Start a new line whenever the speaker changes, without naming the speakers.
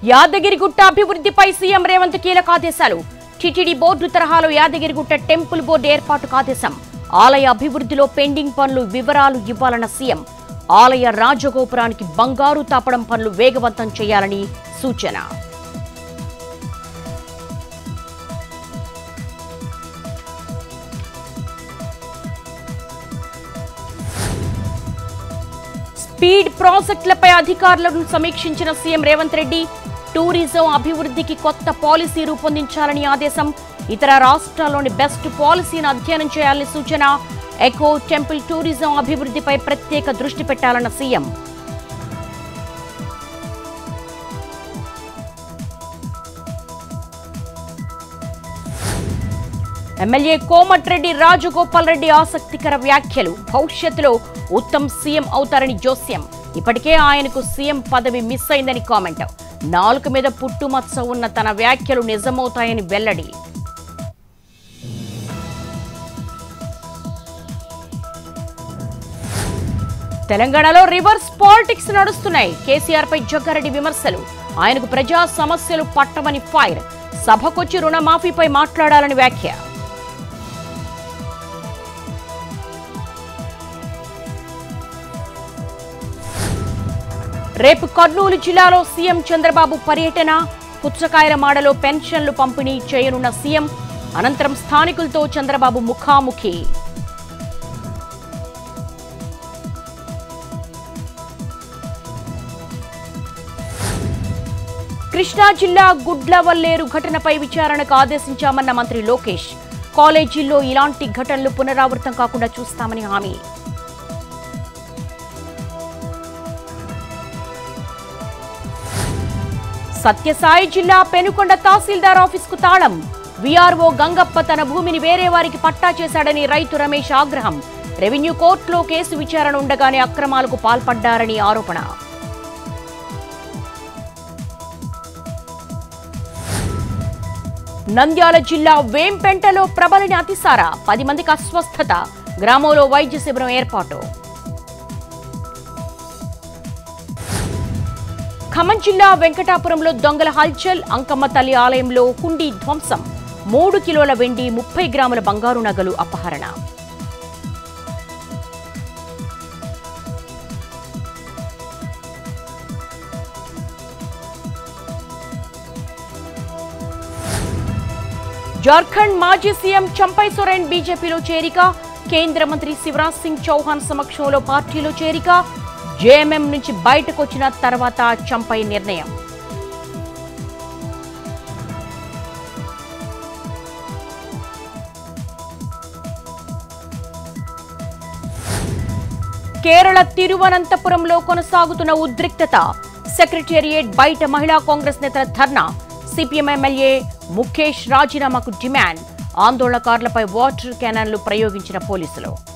యాదగిరిగుట్ట అభివృద్ధిపై సీఎం రేవంత్ కీలక ఆదేశాలు టిటిడి బోర్డు తరహాలో యాదగిరిగుట్ట టెంపుల్ బోర్డు ఏర్పాటుకు ఆదేశం ఆలయ అభివృద్ధిలో పెండింగ్ పనులు వివరాలు ఇవ్వాలన్న సీఎం ఆలయ రాజగోపురానికి బంగారు తాపడం పనులు వేగవంతం చేయాలని సూచన స్పీడ్ ప్రాజెక్టులపై అధికారులను సమీక్షించిన సీఎం రేవంత్ రెడ్డి టూరిజం అభివృద్ధికి కొత్త పాలసీ రూపొందించాలని ఆదేశం ఇతర రాష్ట్రాల్లోని బెస్ట్ పాలసీని అధ్యయనం చేయాలని సూచన ఎకో టెంపుల్ టూరిజం అభివృద్ధిపై ప్రత్యేక దృష్టి పెట్టాలన్న సీఎం ఎమ్మెల్యే కోమటిరెడ్డి రాజగోపాల్ రెడ్డి ఆసక్తికర వ్యాఖ్యలు భవిష్యత్తులో ఉత్తమ్ సీఎం అవుతారని జోస్యం ఇప్పటికే ఆయనకు సీఎం పదవి మిస్ అయిందని కామెంట్ నాలుక మీద పుట్టుమచ్చ ఉన్న తన వ్యాఖ్యలు నిజమవుతాయని వెల్లడి తెలంగాణలో రివర్స్ పాలిటిక్స్ నడుస్తున్నాయి కేసీఆర్ పై జగ్గారెడ్డి విమర్శలు ఆయనకు ప్రజా సమస్యలు పట్టమని ఫైర్ సభకొచ్చి రుణమాఫీపై మాట్లాడాలని వ్యాఖ్య రేపు కర్నూలు జిల్లాలో సీఎం చంద్రబాబు పర్యటన పుచ్చకాయల మాడలో పెన్షన్లు పంపిణీ చేయనున్న సీఎం అనంతరం స్థానికులతో చంద్రబాబు ముఖాముఖి కృష్ణా జిల్లా గుడ్లవల్లేరు ఘటనపై విచారణకు ఆదేశించామన్న మంత్రి లోకేష్ కాలేజీల్లో ఇలాంటి ఘటనలు పునరావృతం కాకుండా చూస్తామని హామీ సత్యసాయి జిల్లా పెనుకొండ తహసీల్దార్ ఆఫీసుకు తాళం వీఆర్ఓ గంగప్ప తన భూమిని వేరే వారికి పట్టా చేశాడని రైతు రమేష్ ఆగ్రహం రెవెన్యూ కోర్టులో కేసు విచారణ ఉండగానే అక్రమాలకు పాల్పడ్డారని ఆరోపణ నంద్యాల జిల్లా వేంపెంటలో ప్రబలిన అతిసార పది మందికి అస్వస్థత గ్రామంలో వైద్య శిబిరం ఏర్పాటు ఖమ్మం జిల్లా వెంకటాపురంలో దొంగల హల్చల్ అంకమ్మ తల్లి ఆలయంలో హుండీ ధ్వంసం మూడు కిలోల వెండి ముప్పై గ్రాముల బంగారు నగలు అపహరణ జార్ఖండ్ మాజీ సీఎం చంపై సొరెన్ బీజేపీలో చేరిక కేంద్ర మంత్రి శివరాజ్ సింగ్ చౌహాన్ సమక్షంలో పార్టీలో చేరిక జేఎంఎం నుంచి బయటకొచ్చిన తర్వాత చంపై నిర్ణయం కేరళ తిరువనంతపురంలో కొనసాగుతున్న ఉద్రిక్తత సెక్రటేరియట్ బయట మహిళా కాంగ్రెస్ నేతల ధర్నా సిపిఎం ఎమ్మెల్యే ముఖేష్ రాజీనామాకు డిమాండ్ ఆందోళనకారులపై వాటర్ క్యానన్లు ప్రయోగించిన పోలీసులు